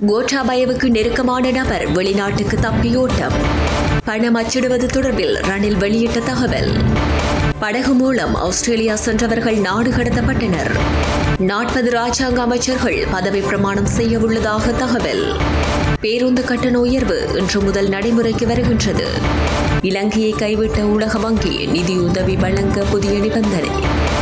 கோட்டாபயவுக்கு நெருக்கமான நபர் வெளிநாட்டுக்கு தப்பியோட்டம் பணம் அச்சிடுவது தொடர்பில் ரணில் வெளியிட்ட தகவல் படகு மூலம் ஆஸ்திரேலியா சென்றவர்கள் நாடு கடத்தப்பட்டனர் நாற்பது ராஜாங்க அமைச்சர்கள் பதவி பிரமாணம் செய்ய உள்ளதாக தகவல் பேருந்து கட்டண உயர்வு இன்று முதல் நடைமுறைக்கு வருகின்றது இலங்கையை கைவிட்ட உலக வங்கி நிதியுதவி வழங்க புதிய நிபந்தனை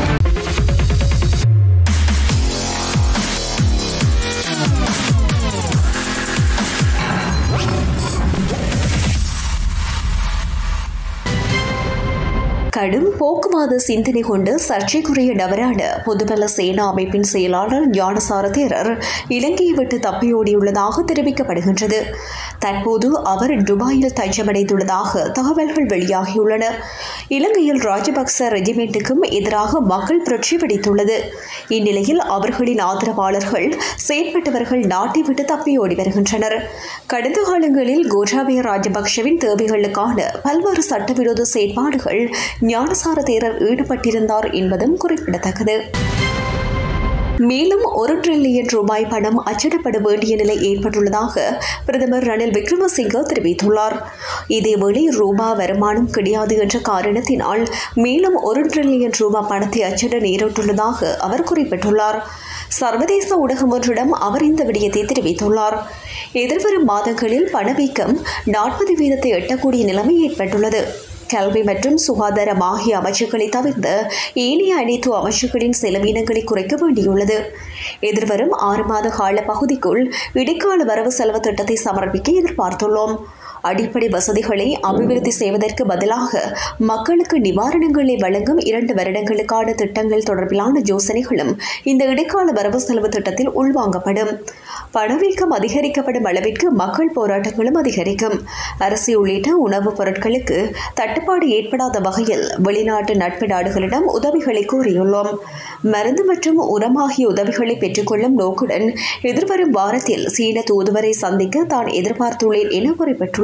கடும் போக்குவாத சிந்தனை கொண்டு சர்ச்சைக்குரிய நபரான பொதுபல சேனா அமைப்பின் செயலாளர் ஞானசார தேரர் இலங்கையை விட்டு தப்பியோடியுள்ளதாக தெரிவிக்கப்படுகின்றது தற்போது அவர் துபாயில் தஞ்சமடைந்துள்ளதாக தகவல்கள் வெளியாகியுள்ளன இலங்கையில் ராஜபக்ச ரெஜிமெண்ட்டுக்கும் எதிராக மக்கள் புரட்சி வெடித்துள்ளது இந்நிலையில் அவர்களின் ஆதரவாளர்கள் செயற்பட்டவர்கள் நாட்டை விட்டு தப்பியோடி வருகின்றனர் கடந்த காலங்களில் கோட்டாபய ராஜபக்சவின் தேவைகளுக்கான பல்வேறு சட்டவிரோத செயற்பாடுகள் ஞானசார தேரர் ஈடுபட்டிருந்தார் என்பதும் குறிப்பிடத்தக்கது மேலும் ஒரு டிரில்லியன் ரூபாய் பணம் அச்சிடப்பட வேண்டிய நிலை ஏற்பட்டுள்ளதாக பிரதமர் ரணில் விக்ரமசிங்க தெரிவித்துள்ளார் இதேவேளை ரூபா வருமானம் கிடையாது என்ற காரணத்தினால் மேலும் ஒரு டிரில்லியன் ரூபாய் பணத்தை அச்சிட நேரிட்டுள்ளதாக அவர் குறிப்பிட்டுள்ளார் சர்வதேச ஊடகம் ஒன்றிடம் அவர் இந்த விடயத்தை தெரிவித்துள்ளார் எதிர்வரும் மாதங்களில் பணவீக்கம் நாற்பது வீதத்தை எட்டக்கூடிய நிலைமை ஏற்பட்டுள்ளது கல்வி மற்றும் சுகாதாரம் ஆகிய அமைச்சுக்களை தவிர்த்து ஏனைய அனைத்து அமைச்சுக்களின் செலவினங்களை குறைக்க வேண்டியுள்ளது எதிர்வரும் ஆறு மாத கால பகுதிக்குள் இடைக்கால வரவு செலவு திட்டத்தை சமர்ப்பிக்க எதிர்பார்த்துள்ளோம் அடிப்படை வசதிகளை அபிவிருத்தி செய்வதற்கு பதிலாக மக்களுக்கு நிவாரணங்களை வழங்கும் இரண்டு வருடங்களுக்கான திட்டங்கள் தொடர்பிலான யோசனைகளும் இந்த இடைக்கால வரவு செலவு திட்டத்தில் உள்வாங்கப்படும் பணவீக்கம் அதிகரிக்கப்படும் அளவிற்கு மக்கள் போராட்டங்களும் அதிகரிக்கும் அரிசி உள்ளிட்ட உணவுப் பொருட்களுக்கு தட்டுப்பாடு ஏற்படாத வகையில் வெளிநாட்டு நட்பு நாடுகளிடம் உதவிகளை கோரியுள்ளோம் மருந்து மற்றும் உரமாகிய உதவிகளை பெற்றுக்கொள்ளும் நோக்குடன் எதிர்வரும் வாரத்தில் சீன தூதுவரை சந்திக்க தான் எதிர்பார்த்துள்ளேன் என குறிப்பிட்டுள்ளார்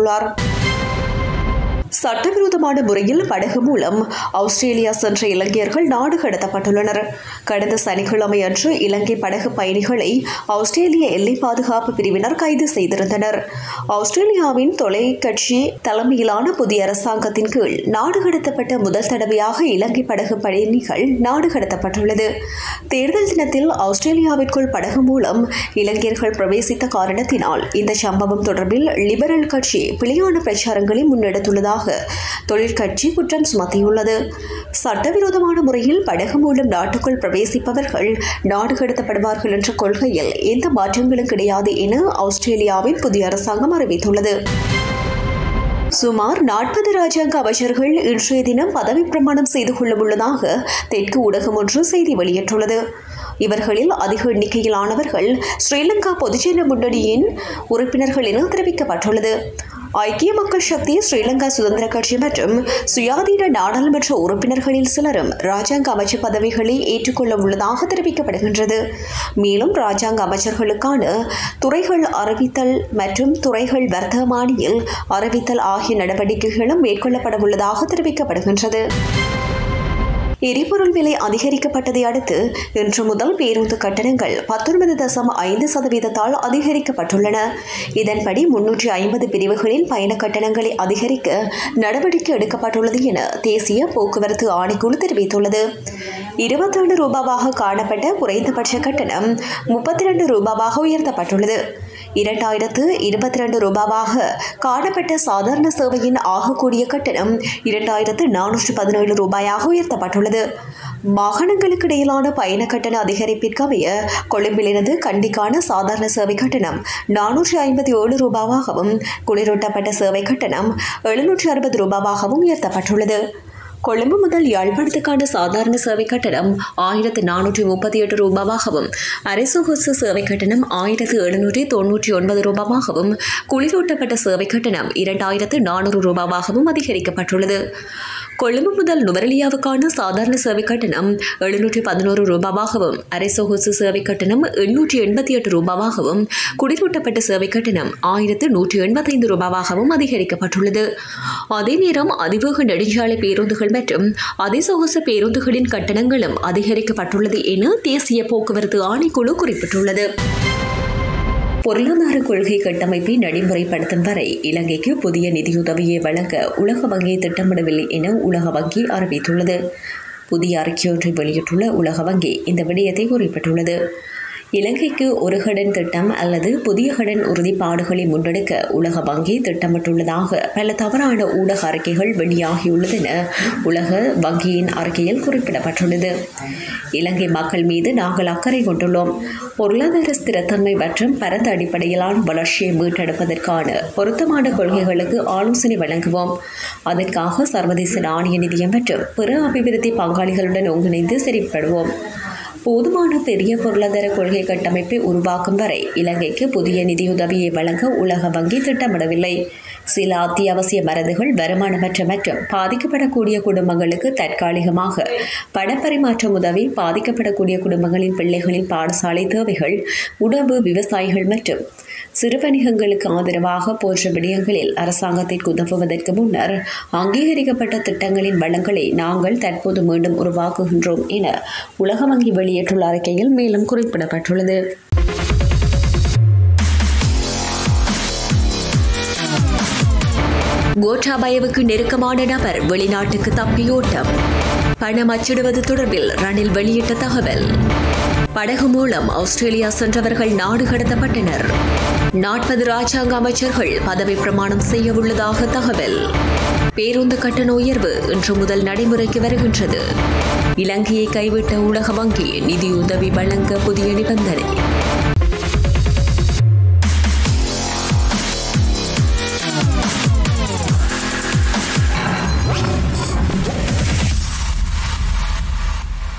சட்டவிரோதமான முறையில் படகு மூலம் ஆஸ்திரேலியா சென்ற இலங்கையர்கள் நாடு கடத்தப்பட்டுள்ளனர் கடந்த சனிக்கிழமை அன்று இலங்கை படகு பயணிகளை ஆஸ்திரேலிய எல்லை பாதுகாப்பு பிரிவினர் கைது செய்திருந்தனர் ஆஸ்திரேலியாவின் தொலைக்கட்சி தலைமையிலான புதிய அரசாங்கத்தின் கீழ் நாடு கடத்தப்பட்ட முதல் தடவையாக இலங்கை படகு பயணிகள் நாடு கடத்தப்பட்டுள்ளது தேர்தல் தினத்தில் ஆஸ்திரேலியாவிற்குள் படகு மூலம் இலங்கையர்கள் பிரவேசித்த காரணத்தினால் இந்த சம்பவம் தொடர்பில் லிபரல் கட்சி பிழையான பிரச்சாரங்களை முன்னெடுத்துள்ளதாக தொழிற்கட்சி குற்றம் சுமத்தியுள்ளது சட்டவிரோதமான முறையில் படகு மூலம் நாட்டுக்குள் பிரவேசிப்பவர்கள் நாடு கடத்தப்படுவார்கள் என்ற கொள்கையில் எந்த மாற்றங்களும் கிடையாது என ஆஸ்திரேலியாவின் புதிய அரசாங்கம் அறிவித்துள்ளது சுமார் நாற்பது ராஜாங்க அமைச்சர்கள் இன்றைய தினம் பதவி பிரமாணம் செய்து கொள்ள உள்ளதாக தெற்கு ஊடகம் ஒன்று செய்தி வெளியிட்டுள்ளது இவர்களில் அதிக எண்ணிக்கையிலானவர்கள் ஸ்ரீலங்கா பொதுஜன முன்னணியின் உறுப்பினர்கள் என தெரிவிக்கப்பட்டுள்ளது ஐக்கிய மக்கள் சக்தி ஸ்ரீலங்கா சுதந்திர கட்சி மற்றும் சுயாதீன நாடாளுமன்ற உறுப்பினர்களில் சிலரும் ராஜாங்க அமைச்சர் பதவிகளை ஏற்றுக்கொள்ள உள்ளதாக தெரிவிக்கப்படுகின்றது மேலும் ராஜாங்க அமைச்சர்களுக்கான துறைகள் அறிவித்தல் மற்றும் துறைகள் வர்த்தமானியில் அறிவித்தல் ஆகிய நடவடிக்கைகளும் மேற்கொள்ளப்பட உள்ளதாக தெரிவிக்கப்படுகின்றது எரிபொருள் விலை அதிகரிக்கப்பட்டதை அடுத்து இன்று முதல் பேருந்து கட்டணங்கள் பத்தொன்பது தசம் ஐந்து சதவீதத்தால் அதிகரிக்கப்பட்டுள்ளன இதன்படி முன்னூற்றி ஐம்பது பிரிவுகளின் பயண கட்டணங்களை அதிகரிக்க நடவடிக்கை எடுக்கப்பட்டுள்ளது என தேசிய போக்குவரத்து ஆணைக்குழு தெரிவித்துள்ளது இருபத்தேழு ரூபாவாக காணப்பட்ட குறைந்தபட்ச கட்டணம் முப்பத்தி ரெண்டு ரூபாவாக உயர்த்தப்பட்டுள்ளது இரண்டாயிரத்து இருபத்தி ரெண்டு ரூபாவாக காணப்பட்ட சாதாரண சேவையின் ஆகக்கூடிய கட்டணம் இரண்டாயிரத்து நானூற்று பதினேழு ரூபாயாக உயர்த்தப்பட்டுள்ளது மாகாணங்களுக்கு இடையிலான பயண கட்டண அதிகரிப்பிற்கமைய கொழும்பிலிருந்து கண்டிக்கான சாதாரண சேவை கட்டணம் நானூற்றி ஐம்பத்தி ஏழு ரூபாவாகவும் குளிரூட்டப்பட்ட சேவை கட்டணம் எழுநூற்றி அறுபது ரூபாவாகவும் உயர்த்தப்பட்டுள்ளது கொழும்பு முதல் யாழ்ப்பாணத்துக்கான சாதாரண சேவை கட்டணம் ஆயிரத்து நானூற்றி முப்பத்தி எட்டு ரூபாவாகவும் அரசுகொசு சேவை கட்டணம் ஆயிரத்து எழுநூற்றி தொன்னூற்றி ஒன்பது ரூபாவாகவும் குளிரூட்டப்பட்ட சேவை கட்டணம் இரண்டாயிரத்து நானூறு ரூபாவாகவும் அதிகரிக்கப்பட்டுள்ளது கொழும்பு முதல் நுவரலியாவுக்கான சாதாரண சேவை கட்டணம் எழுநூற்றி பதினோரு ரூபாவாகவும் அரசொகுசு சேவை கட்டணம் எண்ணூற்றி எண்பத்தி எட்டு ரூபாவாகவும் குடிரூட்டப்பட்ட சேவை கட்டணம் ஆயிரத்து நூற்றி எண்பத்தைந்து ரூபாவாகவும் அதிகரிக்கப்பட்டுள்ளது அதே நேரம் அதிவேக நெடுஞ்சாலை பேருந்துகள் மற்றும் அதிசொகுசு பேருந்துகளின் கட்டணங்களும் அதிகரிக்கப்பட்டுள்ளது என தேசிய போக்குவரத்து ஆணைக்குழு குறிப்பிட்டுள்ளது பொருளாதார கொள்கை கட்டமைப்பை நடைமுறைப்படுத்தும் வரை இலங்கைக்கு புதிய நிதியுதவியை வழங்க உலக வங்கி திட்டமிடவில்லை என உலக வங்கி அறிவித்துள்ளது புதிய அறிக்கையொன்றை வெளியிட்டுள்ள உலக வங்கி இந்த விடயத்தை குறிப்பிட்டுள்ளது இலங்கைக்கு ஒரு கடன் திட்டம் அல்லது புதிய கடன் உறுதிப்பாடுகளை முன்னெடுக்க உலக வங்கி திட்டமிட்டுள்ளதாக பல தவறான ஊடக அறிக்கைகள் வெளியாகியுள்ளதென உலக வங்கியின் அறிக்கையில் குறிப்பிடப்பட்டுள்ளது இலங்கை மக்கள் மீது நாங்கள் அக்கறை கொண்டுள்ளோம் பொருளாதார ஸ்திரத்தன்மை மற்றும் பரந்த அடிப்படையிலான வளர்ச்சியை மீட்டெடுப்பதற்கான பொருத்தமான கொள்கைகளுக்கு ஆலோசனை வழங்குவோம் அதற்காக சர்வதேச நாணய நிதியம் மற்றும் பிற அபிவிருத்தி பங்காளிகளுடன் ஒருங்கிணைந்து செயல்படுவோம் போதுமான பெரிய பொருளாதார கொள்கை கட்டமைப்பை உருவாக்கும் வரை இலங்கைக்கு புதிய நிதியுதவியை வழங்க உலக வங்கி திட்டமிடவில்லை சில அத்தியாவசிய மருந்துகள் வருமானமற்ற மற்றும் பாதிக்கப்படக்கூடிய குடும்பங்களுக்கு தற்காலிகமாக பணப்பரிமாற்றம் உதவி பாதிக்கப்படக்கூடிய குடும்பங்களின் பிள்ளைகளின் பாடசாலை தேவைகள் உணவு விவசாயிகள் மற்றும் சிறு வணிகங்களுக்கு ஆதரவாக போன்ற விடயங்களில் அரசாங்கத்திற்கு உதவுவதற்கு முன்னர் அங்கீகரிக்கப்பட்ட திட்டங்களின் வளங்களை நாங்கள் தற்போது மீண்டும் உருவாக்குகின்றோம் என உலக வங்கி வெளியிட்டுள்ள அறிக்கையில் மேலும் குறிப்பிடப்பட்டுள்ளது கோட்டாபயவுக்கு நெருக்கமான நபர் வெளிநாட்டுக்கு தப்பியோட்டம் பணம் அச்சிடுவது தொடர்பில் ரணில் வெளியிட்ட தகவல் படகு மூலம் ஆஸ்திரேலியா சென்றவர்கள் நாடு கடத்தப்பட்டனர் நாற்பது ராஜாங்க அமைச்சர்கள் பதவி பிரமாணம் செய்ய உள்ளதாக தகவல் பேருந்து கட்டண உயர்வு இன்று முதல் நடைமுறைக்கு வருகின்றது இலங்கையை கைவிட்ட உலக வங்கி நிதியுதவி வழங்க புதிய நிபந்தனை